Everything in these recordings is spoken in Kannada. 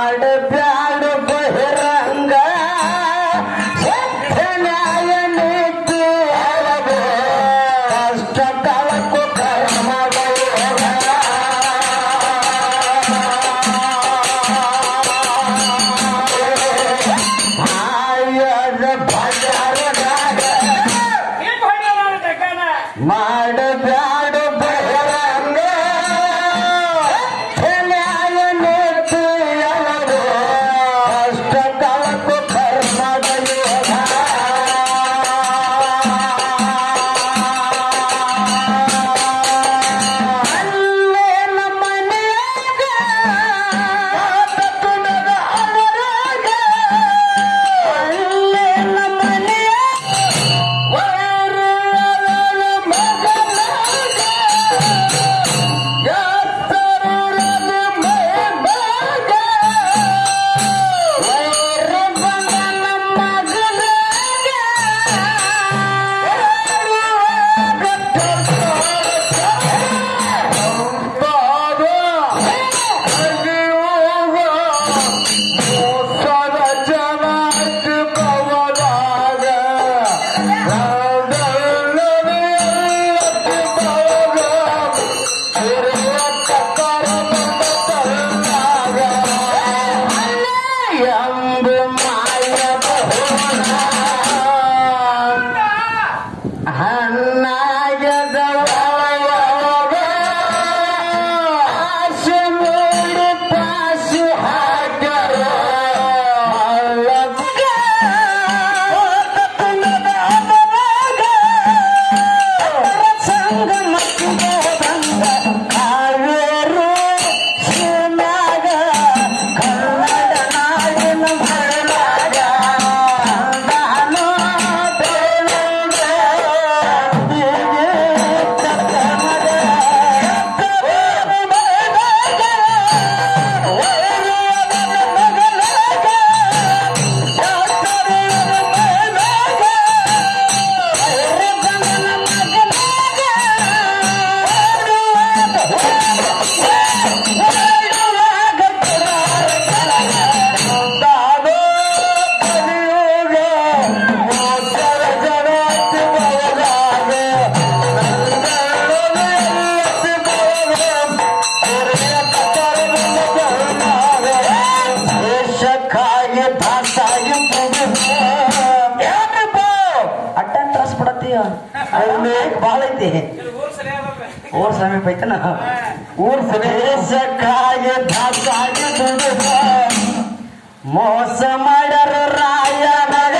ಮಾಡಬ್ಯಾಡ ಬಹಿರಂಗ ಸತ್ಯ ನ್ಯಾಯ ನೀತಿ ಅಳವೆ ಕಷ್ಟ ಕಳಕು ಆಯದ ಭಜರದಾಗ ಏನ್ ಹೊಡೆಯ ನಾನು ಟಕಾನ? ಮಾಡಬ್ಯಾಡ ಬಹಿರಂಗ ನ್ಯಾಯ ನೀತಿ ಅಳವೆ ಕಷ್ಟ ಕಳಕು ಕರ್ಮದ ಯೋಗ ಅಲ್ಲೇ ನಮ್ಮ ಮನೆಯಾಗ ತಪ್ಪುಣದ ಅಮರಾಗ ಅಲ್ಲೇ ನಮ್ಮ ಮನೆಯಾಗ ಹಣ್ಣಾಗದ ಆಸೆ ಮೂಡಿ ಪಾಸು ಹಾಕರ ಮಲ್ಲಗ ತಪ್ಪನದ ಅಮರಾಗ ಸಂಗ ಮತ್ತು ಬಂದ ಕಾವೇರು ಶಿವನಾಗ ಕನ್ನಡ ನಾಡಿನ ಮರಳಾಗ ನಾನು ಬೆಳೆದ ಅಟ್ಟನ್ ತ್ರಾಸ್ ಪಡತ್ತೀಯ ಬಾಳ ಐತಿ ಇಲ್ಲಿ ಊರ್ ಸರಿಯಾದ ಊರ್ ಸಮೀಪ ಐತನ ಊರ್ ದೇಶಕ್ಕಾಗಿ ದಾಸಾಗಿ ದುಡಿದ ಮೋಸ ಮಾಡ್ಯಾರ ರಾಯನಗ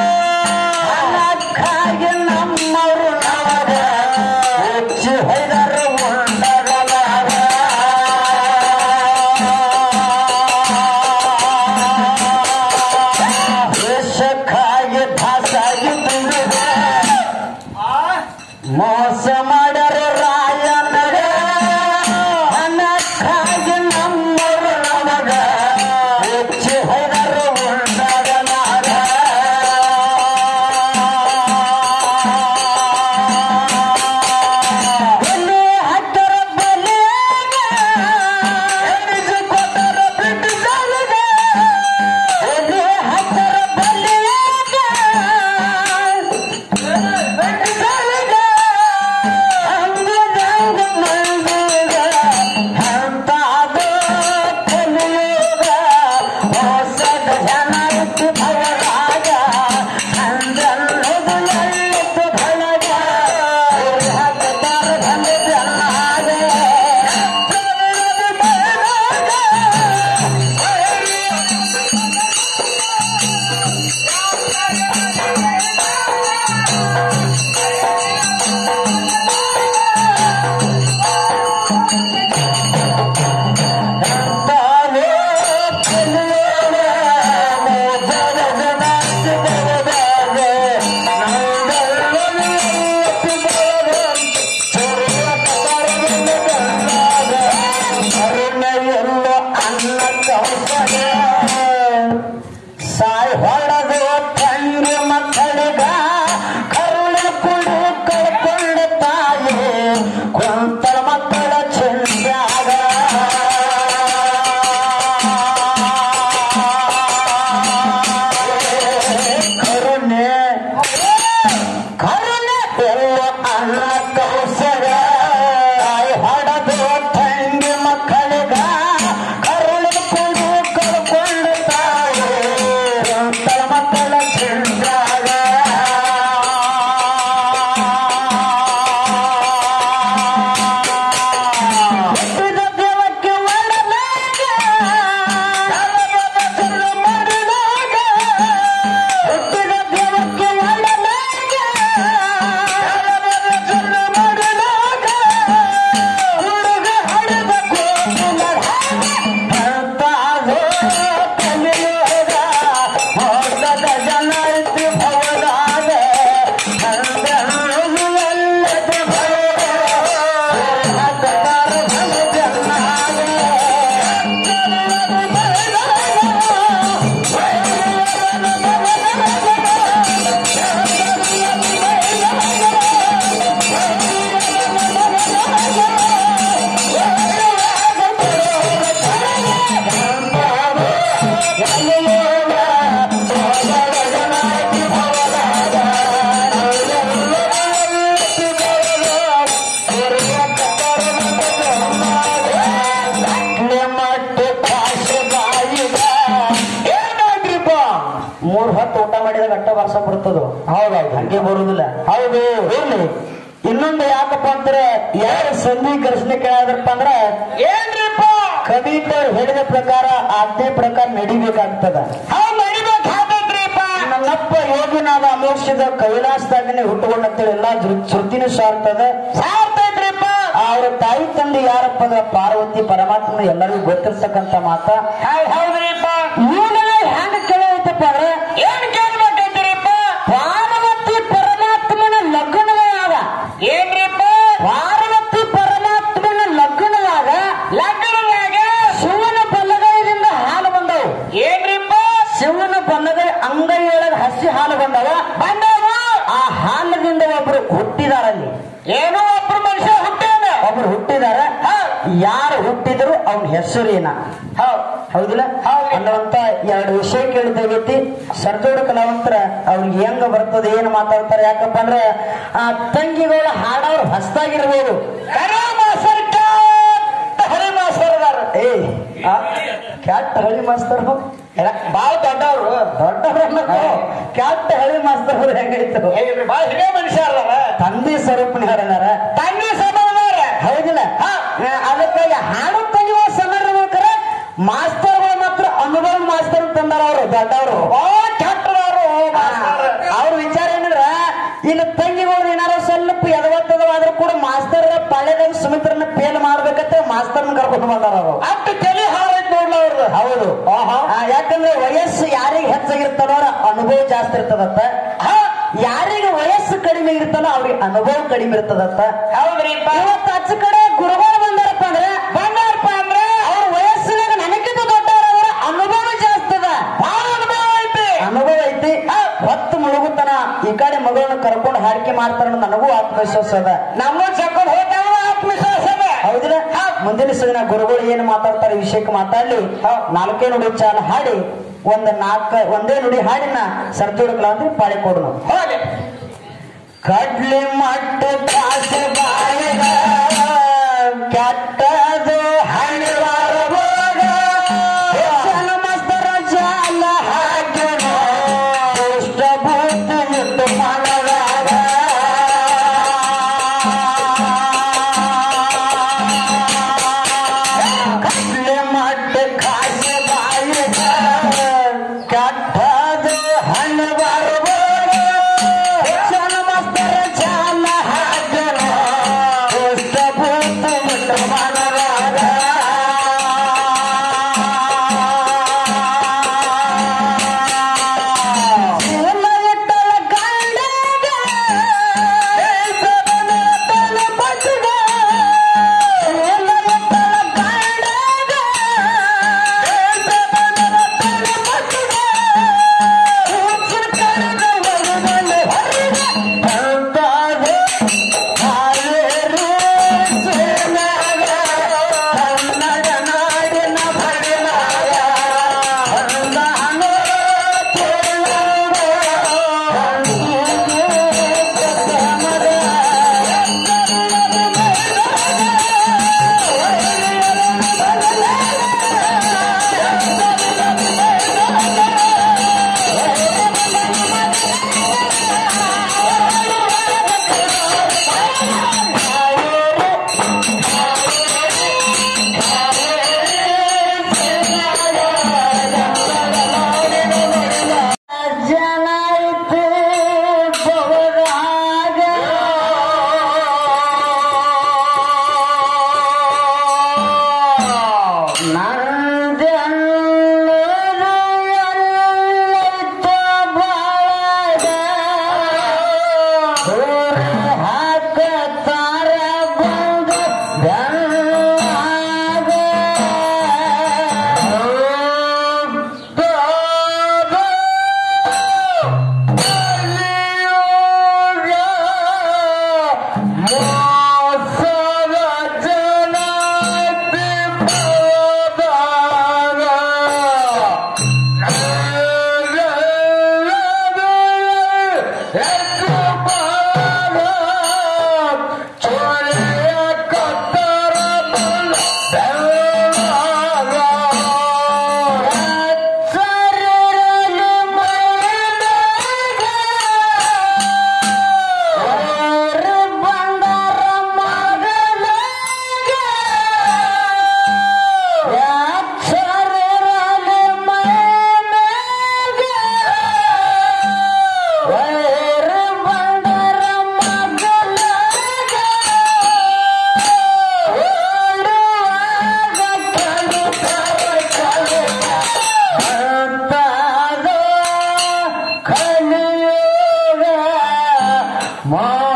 ಹಣಕ್ಕಾಗಿ ನಮ್ಮವರು ನಮಗ ಹೆಚ್ಚು ಹೊಯ್ದರು ಉಂಡಗಲಾಗ ದೇಶಕ್ಕಾಗಿ ದಾಸಾಗಿ ದುಡಿದ ಮೋಸ ಮಾಡ್ಯಾರ ರಾಯನಗ ಹಣಕ್ಕಾಗಿ ನಮ್ಮವರು ನಮಗ ಹೆಚ್ಚು ಹೊಯ್ದರು ಉಂಡ ಮಾಡಿದಾಗ ಅಟ್ಟ ವರ್ಷ ಬರ್ತದ ಹೌದೌದು ಹಂಗೆ ಬರುದಿಲ್ಲ ಹೌದು ಇರ್ಲಿ ಇನ್ನೊಂದು ಯಾಕಪ್ಪ ಅಂದ್ರೆ ಯಾರು ಸಂಧಿ ಘರ್ಷಣೆ ಕೇಳಿದ್ರಪ್ಪ ಅಂದ್ರೆ ಏನ್ರಿಪ್ಪ ಕವಿತರು ಹೇಳಿದ ಪ್ರಕಾರ ಆಜ್ಞೆ ಪ್ರಕಾರ ನಡಿಬೇಕಾಗ್ತದ ಹೌದ್ ನಡಿಬೇಕಾಗ್ತೈತ್ರಿಪ್ಪ ನನ್ನಪ್ಪ ಯೋಗಿನಾದ ಅಮೋಕ್ಷದ ಕೈಲಾಸದಾಗನೆ ಹುಟ್ಟುಕೊಂಡಂತೇಳಿ ಎಲ್ಲಾ ಧೃ- ಶ್ರುತಿನೂ ಸಾರ್ತದ ಸಾರ್ತೈತ್ರಿಪ್ಪ ಅವ್ರ ತಾಯಿ ತಂದೆ ಯಾರಪ್ಪ ಅಂದ್ರೆ ಪಾರ್ವತಿ ಪರಮಾತ್ಮನ ಎಲ್ಲರಿಗೂ ಗೊತ್ತಿರ್ತಕ್ಕಂಥ ಮಾತ ಹೌದ್ ಹೌದ್ರಿಪ್ಪ ಇವುಗಳ ಹೆಂಗ ಕೇಳೈತಪ್ಪ ಅಂದ್ರೆ ಏನ್ ಕೇಳ್ಬೇಕೈತ್ರಿಪ್ಪ ಪಾರ್ವತಿ ಪರಮಾತ್ಮನ ಲಗ್ನವಾದ ಏನ್ರಿಪ್ಪ ಪಾರ್ವತಿ ಪರಮಾತ್ಮನ ಲಗ್ನವಾಗ ಲಗ್ನದಾಗ ಶಿವನ ಬಲಗೈದಿಂದ ಹಾಲು ಬಂದವು ಏನ್ರಿಪ್ಪ ಶಿವನ ಬಲಗೈ ಅಂಗೈಯೊಳಗೆ ಹಸಿ ಹಾಲು ಬಂದವ ಬಂದವ ಆ ಹಾಲದಿಂದ ಒಬ್ರು ಹುಟ್ಟಿದಾರಲ್ಲಿ ಏನೋ ಒಬ್ರು ಮನುಷ್ಯ ಹುಟ್ಟ್ಯಾನ ಒಬ್ರು ಹುಟ್ಟಿದಾರ ಯಾರು ಹುಟ್ಟಿದ್ರು ಅವನ ಹೆಸರೇನ ಹೌದ್ ಹೌದಿಲ್ಲ ಅನ್ನುವಂತ ಎರಡು ವಿಷಯ ಕೇಳಿದಾಗೈತಿ ಸರ್ದೋಡ ಕಲಾವಂತರ ಅವ್ರಿಗೆ ಹೆಂಗ ಬರ್ತದೆ ಏನ್ ಮಾತಾಡ್ತಾರೆ ಯಾಕಪ್ಪ ಅಂದ್ರೆ ಆ ತಂಗಿಗಳು ಹಾಡೋರು ಹೊಸ್ತಾಗಿರ್ಬೋದು ಕರೆ ಮಾಸ್ತರ್ ಕ್ಯಾಟ್ ಹರಿ ಮಾಸ್ತರ್ ಅದಾರ ಏ ಆ, ಕ್ಯಾಟ್ ಹಳಿ ಮಾಸ್ತರ್ ಬಾಳ ದೊಡ್ಡವ್ರು ದೊಡ್ಡ ಕ್ಯಾಟ್ ಹಳಿ ಮಾಸ್ತರ್ ಹೆಂಗೈತು ಏನ್ರಿ ಬಾಳ ಹಿರಿಯ ಮನುಷ್ಯ ಅದಾರ ತಂದೆ ಸ್ವರೂಪನ ಹಾಡದಾರ ತಂಗಿ ಸಮಾನ ಹೌದಿಲ್ಲ ಆ, ಅದಕ್ಕಾಗಿ ಹಾಡು ತೆಗೆಯುವ ಸಮರ್ಬೇಕಾರೆ ಮಾಸ್ತರ್ಗಳು ಮಾತ್ರ ಅನುಭವ ಮಾಸ್ತರ್ ತಂದಾರ ಅವರು ದೊಡ್ಡವರು ಬಾಳ ಕೆಟ್ಟದವ್ರು ಅವ್ರ ವಿಚಾರ ಏನಂದ್ರ ಇನ್ನು ತಂಗಿಗಳು ಏನಾರ ಸ್ವಲ್ಪ ಎದವತ್ತದವಾದ್ರೂ ಕೂಡ ಮಾಸ್ತರ್ ಪಾಳ್ಯದಾಗ ಸುಮಿತ್ರನ ಫೇಲ್ ಮಾಡ್ಬೇಕಂತ ಮಾಸ್ತರ್ನ ಕರ್ಕೊಂಡು ಬಂದಾರ ಅವರು ಅಷ್ಟು ತಲೆ ಹಾರೈತ್ ನೋಡ್ಲ ಅವ್ರದ್ದು ಹೌದು ಆ, ಯಾಕಂದ್ರೆ ವಯಸ್ಸು ಯಾರಿಗೆ ಹೆಚ್ಚಾಗಿರ್ತಾನೋ ಅವ್ರ ಅನುಭವ ಜಾಸ್ತಿ ಇರ್ತದತ್ತ ಹಾ, ಯಾರಿಗೆ ವಯಸ್ಸು ಕಡಿಮೆ ಇರ್ತಾನೋ ಅವ್ರಿಗೆ ಅನುಭವ ಕಡಿಮೆ ಇರ್ತದತ್ತ ಹೌದ್ರಿಪ್ಪ ಇವತ್ತು ಆಚೆ ಕಡೆ ಗುರುಗಳು ಬಂದಾರಪ್ಪ ಅಂದ್ರೆ ಬಂದಾರಪ್ಪ ಅಂದ್ರೆ ಅವ್ರ ವಯಸ್ಸಿನಾಗ ನನಗಿಂತ ದೊಡ್ಡವರ ಅನುಭವ ಜಾಸ್ತಿ ಅದ ಬಾಳ ಅನುಭವ ಐತಿ ಅನುಭವ ಐತಿ ಹೊತ್ತು ಮುಳುಗುತನ ಈ ಕಡೆ ಮಗಳನ್ನ ಕರ್ಕೊಂಡು ಹಾಡಿಕೆ ಮಾಡ್ತಾರ ಅನ್ನೋದು ನನಗೂ ಆತ್ಮವಿಶ್ವಾಸ ಅದ ನಮ್ಮ ಚಕ್ಕೊಂಡು ಹೋಗ್ತಾವ ಆತ್ಮವಿಶ್ವಾಸ ಅದ ಹೌದಿಲ್ಲ ಮುಂದಿನ ಸದಿನ ಗುರುಗಳು ಏನು ಮಾತಾಡ್ತಾರೆ ಈ ವಿಷಯಕ್ಕೆ ಮಾತಾಡ್ಲಿ ನಾಲ್ಕೇ ನುಡಿ ಚಾಲ ಹಾಡಿ ಒಂದ್ ನಾಲ್ಕ ಒಂದೇ ನುಡಿ ಹಾಡಿನ ಸರ್ಜೋಡಕಲ ಅಂದ್ರೆ ಪಾಳಿ ಕೊಡು ನಾವು ಹೋಗಿ ಕಡ್ಲಿ ಮಟ್ಟ ಕಾಸೆ ಬಾಯಿಗ ಕೆಟ್ಟದು ಹಣಿವಾರ ಹೋಗ ಜನ ಮಸ್ತರ ಜಾಲ ಹಾಕಿನ ಇಷ್ಟ ಬುದ್ಧಿ ಇಟ್ಟು ಮನದಾಗ ಕಡ್ಲಿ ಮಟ್ಟ ಕಾಸೆ ಬಾಯಿಗ ಕೆಟ್ಟದು ಹಣಿವಾರ ಹೋಗ ಜನ ಮಸ್ತರ ಜಾಲ ಹಾಕಿನ ಇಷ್ಟ ಬುದ್ಧಿ ಇಟ್ಟು ಮನದಾಗ ಮಾ